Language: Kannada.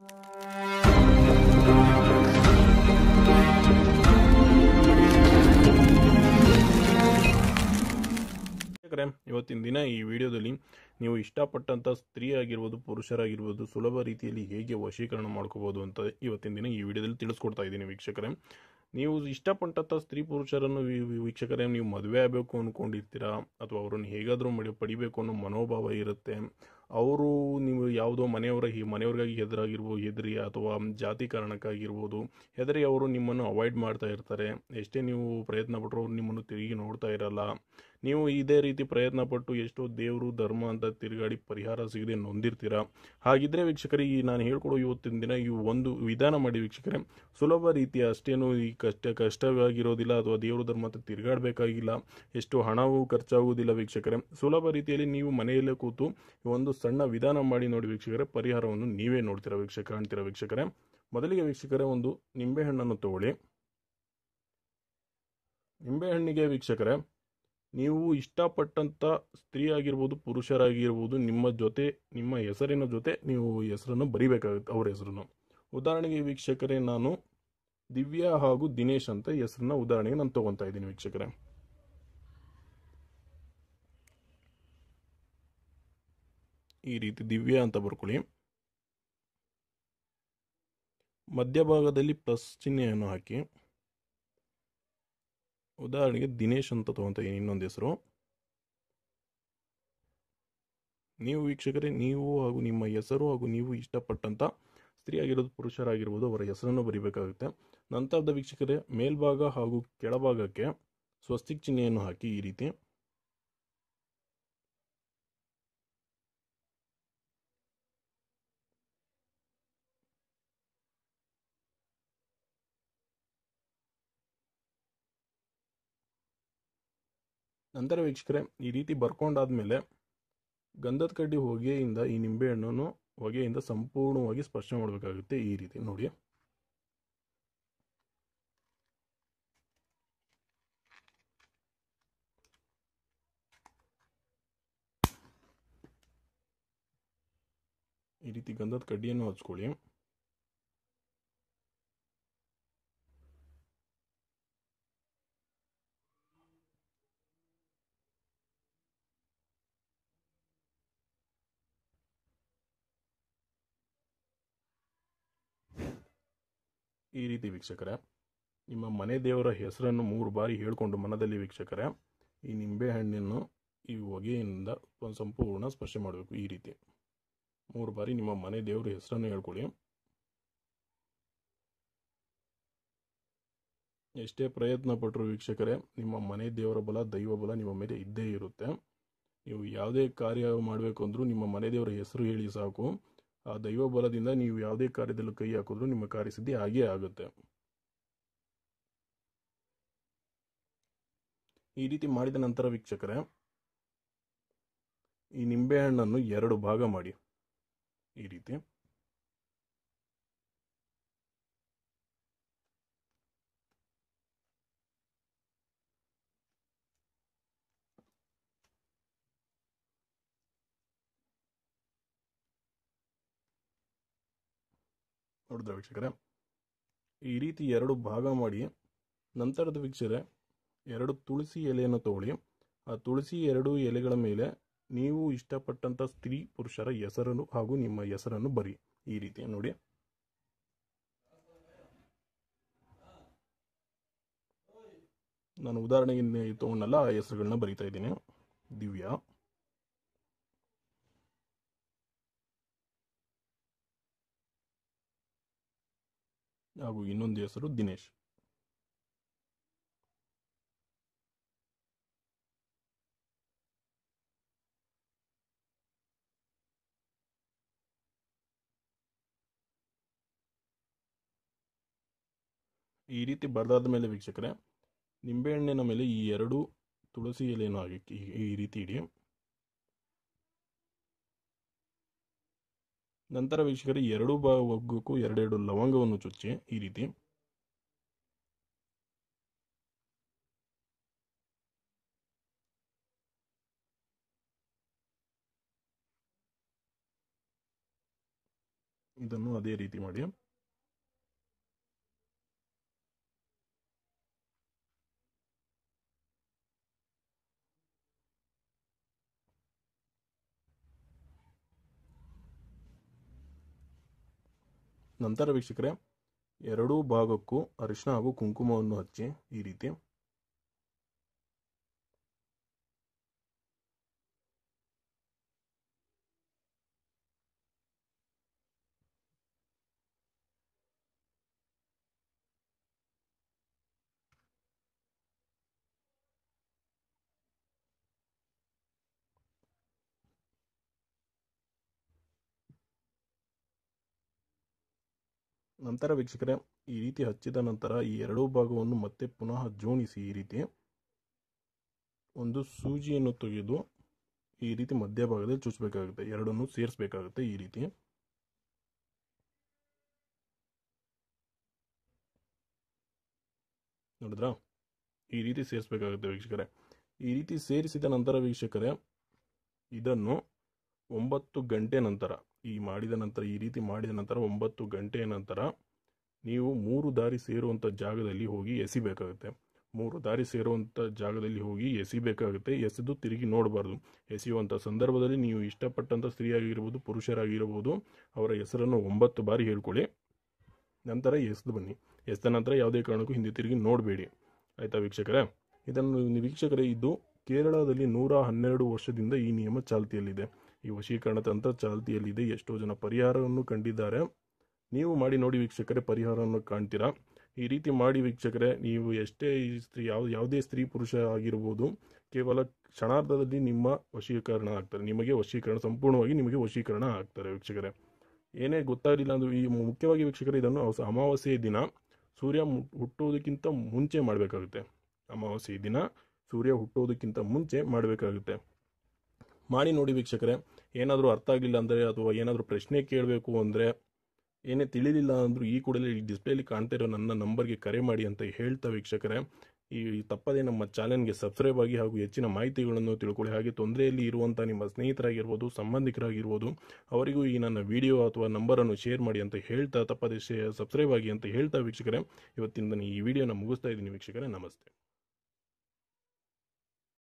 ವೀಕ್ಷಕರೇ, ಇವತ್ತಿನ ದಿನ ಈ ವಿಡಿಯೋದಲ್ಲಿ ನೀವು ಇಷ್ಟಪಟ್ಟಂಥ ಸ್ತ್ರೀ ಆಗಿರ್ಬೋದು ಪುರುಷರಾಗಿರ್ಬೋದು ಸುಲಭ ರೀತಿಯಲ್ಲಿ ಹೇಗೆ ವಶೀಕರಣ ಮಾಡ್ಕೋಬೋದು ಅಂತ ಇವತ್ತಿನ ದಿನ ಈ ವಿಡಿಯೋದಲ್ಲಿ ತಿಳಿಸ್ಕೊಡ್ತಾ ಇದ್ದೀನಿ ವೀಕ್ಷಕರೇ ನೀವು ಇಷ್ಟಪಟ್ಟಂಥ ಸ್ತ್ರೀ ಪುರುಷರನ್ನು ವಿ- ವಿ- ವೀಕ್ಷಕರೇ ನೀವು ಮದುವೆ ಆಗಬೇಕು ಅಂದ್ಕೊಂಡಿರ್ತೀರಾ ಅಥವಾ ಅವರನ್ನು ಹೇಗಾದರೂ ಮಡಿ ಪಡಿಬೇಕು ಅನ್ನೋ ಮನೋಭಾವ ಇರುತ್ತೆ ಅವರು ನೀವು ಯಾವುದೋ ಮನೆಯವರ ಹಿ- ಮನೆಯವ್ರಿಗಾಗಿ ಹೆದರಾಗಿರ್ಬೋದು ಹೆದರಿ ಅಥವಾ ಜಾತಿ ಕಾರಣಕ್ಕಾಗಿರ್ಬೋದು ಹೆದರಿ ಅವರು ನಿಮ್ಮನ್ನು ಅವಾಯ್ಡ್ ಮಾಡ್ತಾ ಇರ್ತಾರೆ ಎಷ್ಟೇ ನೀವು ಪ್ರಯತ್ನ ಪಟ್ಟರು ಅವ್ರು ನಿಮ್ಮನ್ನು ತಿರುಗಿ ನೋಡ್ತಾ ಇರಲ್ಲ ನೀವು ಇದೇ ರೀತಿ ಪ್ರಯತ್ನ ಪಟ್ಟು ಎಷ್ಟೋ ದೇವರು ಧರ್ಮ ಅಂತ ತಿರುಗಾಡಿ ಪರಿಹಾರ ಸಿಗದೆ ನೊಂದಿರ್ತೀರಾ ಹಾಗಿದ್ರೆ ವೀಕ್ಷಕರೇ ಈ ನಾನು ಹೇಳ್ಕೊಡೋ ಇವತ್ತಿನ ದಿನ ಈ ಒಂದು ವಿಧಾನ ಮಾಡಿ ವೀಕ್ಷಕರೇ ಸುಲಭ ರೀತಿಯ ಅಷ್ಟೇನು ಈ ಕಷ್ಟ ಕಷ್ಟವಾಗಿರೋದಿಲ್ಲ ಅಥವಾ ದೇವರು ಧರ್ಮ ಅಂತ ತಿರುಗಾಡಬೇಕಾಗಿಲ್ಲ ಎಷ್ಟು ಹಣವೂ ಖರ್ಚಾಗುವುದಿಲ್ಲ ವೀಕ್ಷಕರೇ ಸುಲಭ ರೀತಿಯಲ್ಲಿ ನೀವು ಮನೆಯಲ್ಲೇ ಕೂತು ಈ ಒಂದು ಸಣ್ಣ ವಿಧಾನ ಮಾಡಿ ನೋಡಿ ವೀಕ್ಷಕರೇ ಪರಿಹಾರವನ್ನು ನೀವೇ ನೋಡ್ತೀರಾ ವೀಕ್ಷಕ ಕಾಣ್ತೀರಾ ವೀಕ್ಷಕರೇ ಮೊದಲಿಗೆ ವೀಕ್ಷಕರೇ ಒಂದು ನಿಂಬೆಹಣ್ಣನ್ನು ತಗೊಳ್ಳಿ ನಿಂಬೆಹಣ್ಣಿಗೆ ವೀಕ್ಷಕರೇ ನೀವು ಇಷ್ಟಪಟ್ಟಂಥ ಸ್ತ್ರೀ ಆಗಿರ್ಬೋದು ಪುರುಷರಾಗಿರ್ಬೋದು ನಿಮ್ಮ ಜೊತೆ ನಿಮ್ಮ ಹೆಸರಿನ ಜೊತೆ ನೀವು ಹೆಸರನ್ನು ಬರಿಬೇಕಾಗುತ್ತೆ ಅವ್ರ ಹೆಸರನ್ನು ಉದಾಹರಣೆಗೆ ವೀಕ್ಷಕರೇ ನಾನು ದಿವ್ಯಾ ಹಾಗೂ ದಿನೇಶ್ ಅಂತ ಹೆಸರನ್ನ ಉದಾಹರಣೆಗೆ ನಾನು ತಗೊತಾ ಇದ್ದೀನಿ ವೀಕ್ಷಕರೇ ಈ ರೀತಿ ದಿವ್ಯಾ ಅಂತ ಬರ್ಕೊಳ್ಳಿ ಮಧ್ಯಭಾಗದಲ್ಲಿ ಪ್ಲಸ್ ಚಿಹ್ನೆಯನ್ನು ಹಾಕಿ ಉದಾಹರಣೆಗೆ ದಿನೇಶ್ ಅಂತ ತಗೊತಾ ಇದ್ದೀನಿ ಇನ್ನೊಂದು ಹೆಸರು ನೀವು ವೀಕ್ಷಕರೇ ನೀವು ಹಾಗೂ ನಿಮ್ಮ ಹೆಸರು ಹಾಗೂ ನೀವು ಇಷ್ಟಪಟ್ಟಂಥ ಸ್ತ್ರೀ ಆಗಿರೋದು ಪುರುಷರಾಗಿರ್ಬೋದು ಅವರ ಹೆಸರನ್ನು ಬರಿಬೇಕಾಗುತ್ತೆ ನಂತರದ ವೀಕ್ಷಕರೇ ಮೇಲ್ಭಾಗ ಹಾಗೂ ಕೆಳಭಾಗಕ್ಕೆ ಸ್ವಸ್ತಿಕ್ ಚಿಹ್ನೆಯನ್ನು ಹಾಕಿ ಈ ರೀತಿ ನಂತರ ವೀಕ್ಷಕರೇ ಈ ರೀತಿ ಬರ್ಕೊಂಡಾದ್ಮೇಲೆ ಗಂಧದ ಕಡ್ಡಿ ಹೊಗೆಯಿಂದ ಈ ನಿಂಬೆಹಣ್ಣನ್ನು ಹೊಗೆಯಿಂದ ಸಂಪೂರ್ಣವಾಗಿ ಸ್ಪರ್ಶ ಮಾಡಬೇಕಾಗುತ್ತೆ ಈ ರೀತಿ ನೋಡಿ ಈ ರೀತಿ ಗಂಧದ ಕಡ್ಡಿಯನ್ನು ಹಚ್ಕೊಳ್ಳಿ ಈ ರೀತಿ ವೀಕ್ಷಕರೇ ನಿಮ್ಮ ಮನೆ ದೇವರ ಹೆಸರನ್ನು ಮೂರು ಬಾರಿ ಹೇಳ್ಕೊಂಡು ಮನದಲ್ಲಿ ವೀಕ್ಷಕರೇ ಈ ನಿಂಬೆಹಣ್ಣನ್ನು ಈ ಹೊಗೆಯಿಂದ ಒಂದು ಸಂಪೂರ್ಣ ಸ್ಪರ್ಶ ಮಾಡಬೇಕು ಈ ರೀತಿ ಮೂರು ಬಾರಿ ನಿಮ್ಮ ಮನೆ ದೇವರ ಹೆಸರನ್ನು ಹೇಳ್ಕೊಳ್ಳಿ ಎಷ್ಟೇ ಪ್ರಯತ್ನ ಪಟ್ಟರು ವೀಕ್ಷಕರೇ ನಿಮ್ಮ ಮನೆ ದೇವರ ಬಲ ದೈವ ಬಲ ನಿಮ್ಮ ಮೇಲೆ ಇದ್ದೇ ಇರುತ್ತೆ ನೀವು ಯಾವುದೇ ಕಾರ್ಯ ಮಾಡಬೇಕು ಅಂದರೂ ನಿಮ್ಮ ಮನೆ ದೇವರ ಹೆಸರು ಹೇಳಿ ಸಾಕು ಆ ದೈವ ಬಲದಿಂದ ನೀವು ಯಾವುದೇ ಕಾರ್ಯದಲ್ಲೂ ಕೈ ಹಾಕಿದ್ರು ನಿಮ್ಮ ಕಾರ್ಯಸಿದ್ಧಿ ಆಗೇ ಆಗುತ್ತೆ ಈ ರೀತಿ ಮಾಡಿದ ನಂತರ ವೀಕ್ಷಕರೇ ಈ ನಿಂಬೆಹಣ್ಣನ್ನು ಎರಡು ಭಾಗ ಮಾಡಿ ಈ ರೀತಿ ನೋಡಿದ್ರೆ ವೀಕ್ಷಕರೇ ಈ ರೀತಿ ಎರಡು ಭಾಗ ಮಾಡಿ ನಂತರದ ವೀಕ್ಷಕರೇ ಎರಡು ತುಳಸಿ ಎಲೆಯನ್ನು ತಗೊಳ್ಳಿ ಆ ತುಳಸಿ ಎರಡು ಎಲೆಗಳ ಮೇಲೆ ನೀವು ಇಷ್ಟಪಟ್ಟಂಥ ಸ್ತ್ರೀ ಪುರುಷರ ಹೆಸರನ್ನು ಹಾಗೂ ನಿಮ್ಮ ಹೆಸರನ್ನು ಬರಿ ಈ ರೀತಿ ನೋಡಿ ನಾನು ಉದಾಹರಣೆಗೆ ತಗೊಂಡಲ್ಲ ಆ ಹೆಸರುಗಳನ್ನ ಬರಿತಾ ಇದ್ದೀನಿ ದಿವ್ಯಾ ಹಾಗೂ ಇನ್ನೊಂದು ಹೆಸರು ದಿನೇಶ್ ಈ ರೀತಿ ಬರೆದಾದ ಮೇಲೆ ವೀಕ್ಷಕರೇ ನಿಂಬೆಹಣ್ಣಿನ ಮೇಲೆ ಈ ಎರಡು ತುಳಸಿ ಎಲೆಯನ್ನು ಹಾಕಿ ಈ- ಈ ರೀತಿ ಇಡಿ ನಂತರ ವೀಕ್ಷಕರೇ ಎರಡು ಭಾಗಕ್ಕೂ ಎರಡೆರಡು ಲವಂಗವನ್ನು ಚುಚ್ಚಿ ಈ ರೀತಿ ಇದನ್ನು ಅದೇ ರೀತಿ ಮಾಡಿ ನಂತರ ವೀಕ್ಷಕರೇ ಎರಡೂ ಭಾಗಕ್ಕೂ ಅರಿಶಿನ ಹಾಗೂ ಕುಂಕುಮವನ್ನು ಹಚ್ಚಿ ಈ ರೀತಿ ನಂತರ ವೀಕ್ಷಕರೇ ಈ ರೀತಿ ಹಚ್ಚಿದ ನಂತರ ಈ ಎರಡೂ ಭಾಗವನ್ನು ಮತ್ತೆ ಪುನಃ ಜೋಡಿಸಿ ಈ ರೀತಿ ಒಂದು ಸೂಜಿಯನ್ನು ತೆಗೆದು ಈ ರೀತಿ ಮಧ್ಯಭಾಗದಲ್ಲಿ ಚುಚ್ಚಬೇಕಾಗುತ್ತೆ ಎರಡನ್ನು ಸೇರಿಸಬೇಕಾಗುತ್ತೆ ಈ ರೀತಿ ನೋಡಿದ್ರಾ ಈ ರೀತಿ ಸೇರಿಸಬೇಕಾಗುತ್ತೆ ವೀಕ್ಷಕರೇ ಈ ರೀತಿ ಸೇರಿಸಿದ ನಂತರ ವೀಕ್ಷಕರೇ ಇದನ್ನು ಒಂಬತ್ತು ಗಂಟೆ ನಂತರ ಈ ಮಾಡಿದ ನಂತರ ಈ ರೀತಿ ಮಾಡಿದ ನಂತರ ಒಂಬತ್ತು ಗಂಟೆಯ ನಂತರ ನೀವು ಮೂರು ದಾರಿ ಸೇರುವಂಥ ಜಾಗದಲ್ಲಿ ಹೋಗಿ ಎಸಿಬೇಕಾಗುತ್ತೆ ಮೂರು ದಾರಿ ಸೇರುವಂಥ ಜಾಗದಲ್ಲಿ ಹೋಗಿ ಎಸಿಬೇಕಾಗುತ್ತೆ ಎಸೆದು ತಿರುಗಿ ನೋಡಬಾರ್ದು ಎಸೆಯುವಂಥ ಸಂದರ್ಭದಲ್ಲಿ ನೀವು ಇಷ್ಟಪಟ್ಟಂಥ ಸ್ತ್ರೀಯಾಗಿರ್ಬೋದು ಪುರುಷರಾಗಿರ್ಬೋದು ಅವರ ಹೆಸರನ್ನು ಒಂಬತ್ತು ಬಾರಿ ಹೇಳ್ಕೊಳ್ಳಿ ನಂತರ ಎಸೆದು ಬನ್ನಿ ಎಸೆದ ನಂತರ ಯಾವುದೇ ಕಾರಣಕ್ಕೂ ಹಿಂದೆ ತಿರುಗಿ ನೋಡಬೇಡಿ ಆಯಿತಾ ವೀಕ್ಷಕರೇ ಇದನ್ನು ವೀಕ್ಷಕರೇ ಇದು ಕೇರಳದಲ್ಲಿ ನೂರ ಹನ್ನೆರಡು ವರ್ಷದಿಂದ ಈ ನಿಯಮ ಚಾಲ್ತಿಯಲ್ಲಿದೆ ಈ ವಶೀಕರಣ ತಂತ್ರ ಚಾಲ್ತಿಯಲ್ಲಿದೆ ಎಷ್ಟೋ ಜನ ಪರಿಹಾರವನ್ನು ಕಂಡಿದ್ದಾರೆ ನೀವು ಮಾಡಿ ನೋಡಿ ವೀಕ್ಷಕರೇ ಪರಿಹಾರವನ್ನು ಕಾಣ್ತೀರಾ ಈ ರೀತಿ ಮಾಡಿ ವೀಕ್ಷಕರೇ ನೀವು ಎಷ್ಟೇ ಈ ಸ್ತ್ರೀ ಯಾವ ಯಾವುದೇ ಸ್ತ್ರೀ ಪುರುಷ ಆಗಿರ್ಬೋದು ಕೇವಲ ಕ್ಷಣಾರ್ಧದಲ್ಲಿ ನಿಮ್ಮ ವಶೀಕರಣ ಆಗ್ತಾರೆ ನಿಮಗೆ ವಶೀಕರಣ ಸಂಪೂರ್ಣವಾಗಿ ನಿಮಗೆ ವಶೀಕರಣ ಆಗ್ತಾರೆ ವೀಕ್ಷಕರೇ ಏನೇ ಗೊತ್ತಾಗಲಿಲ್ಲ ಅಂದ್ರೆ ಈ ಮುಖ್ಯವಾಗಿ ವೀಕ್ಷಕರೇ ಇದನ್ನು ಅವಸ- ಅಮಾವಾಸ್ಯೆಯ ದಿನ ಸೂರ್ಯ ಮು- ಹುಟ್ಟುವುದಕ್ಕಿಂತ ಮುಂಚೆ ಮಾಡಬೇಕಾಗುತ್ತೆ ಅಮಾವಾಸ್ಯೆಯ ದಿನ ಸೂರ್ಯ ಹುಟ್ಟುವುದಕ್ಕಿಂತ ಮುಂಚೆ ಮಾಡಬೇಕಾಗುತ್ತೆ ಮಾಡಿ ನೋಡಿ ವೀಕ್ಷಕರೇ ಏನಾದರೂ ಅರ್ಥ ಆಗಿಲ್ಲ ಅಂದರೆ ಅಥವಾ ಏನಾದರೂ ಪ್ರಶ್ನೆ ಕೇಳಬೇಕು ಅಂದರೆ ಏನೇ ತಿಳಿಲಿಲ್ಲ ಅಂದರೂ ಈ ಕೂಡಲೇ ಈ ಡಿಸ್ಪ್ಲೇಲಿ ಕಾಣ್ತಾ ಇರೋ ನನ್ನ ನಂಬರ್ಗೆ ಕರೆ ಮಾಡಿ ಅಂತ ಹೇಳ್ತಾ ವೀಕ್ಷಕರೇ ಈ ತಪ್ಪದೇ ನಮ್ಮ ಚಾನೆಲ್ಗೆ ಸಬ್ಸ್ಕ್ರೈಬ್ ಆಗಿ ಹಾಗೂ ಹೆಚ್ಚಿನ ಮಾಹಿತಿಗಳನ್ನು ತಿಳ್ಕೊಳ್ಳಿ ಹಾಗೆ ತೊಂದರೆಯಲ್ಲಿ ಇರುವಂಥ ನಿಮ್ಮ ಸ್ನೇಹಿತರಾಗಿರ್ಬೋದು ಸಂಬಂಧಿಕರಾಗಿರ್ಬೋದು ಅವರಿಗೂ ಈ ನನ್ನ ವಿಡಿಯೋ ಅಥವಾ ನಂಬರನ್ನು ಶೇರ್ ಮಾಡಿ ಅಂತ ಹೇಳ್ತಾ ತಪ್ಪದೇ ಸಬ್ಸ್ಕ್ರೈಬ್ ಆಗಿ ಅಂತ ಹೇಳ್ತಾ ವೀಕ್ಷಕರೇ ಇವತ್ತಿಂದ ಈ ವಿಡಿಯೋನ ಮುಗಿಸ್ತಾ ಇದ್ದೀನಿ ವೀಕ್ಷಕರೇ ನಮಸ್ತೆ